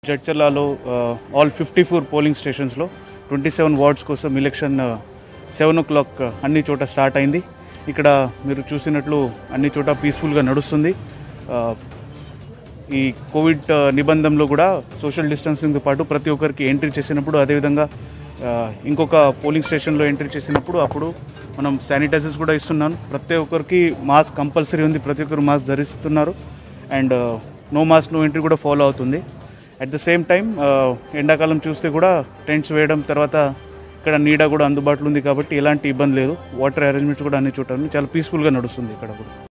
జడ్చర్లాలో all fifty four polling స్టేషన్స్లో twenty seven wards కోసం election seven o'clock అన్ని చోట స్టార్ట్ అయింది ఇక్కడ మీరు చూసినట్లు అన్ని చోట పీస్ఫుల్గా నడుస్తుంది ఆ, ఈ కోవిడ్ ఆ, నిబంధనలో కూడా సోషల్ డిస్టెన్సింగ్తో పాటు ప్రతి ఒక్కరికి ఎంట్రీ చేసినప్పుడు అదేవిధంగా ఆ, ఇంకొక పోలింగ్ స్టేషన్లో ఎంట్రీ చేసినప్పుడు అప్పుడు మనం శానిటైజర్స్ కూడా ఇస్తున్నాను ప్రతి ఒక్కరికి మాస్క్ కంపల్సరీ ఉంది ప్రతి ఒక్కరు మాస్క్ ధరిస్తున్నారు and no mask no entry కూడా ఫాలో అవుతుంది అట్ ద సేమ్ టైం ఎండాకాలం చూస్తే కూడా టెంట్స్ వేయడం తర్వాత ఇక్కడ నీడ కూడా అందుబాటులో ఉంది కాబట్టి ఎలాంటి ఇబ్బంది లేదు వాటర్ అరేంజ్మెంట్స్ కూడా అన్ని చోట్ల ఉన్నాయి. చాలా పీస్ఫుల్గా నడుస్తుంది ఇక్కడ కూడా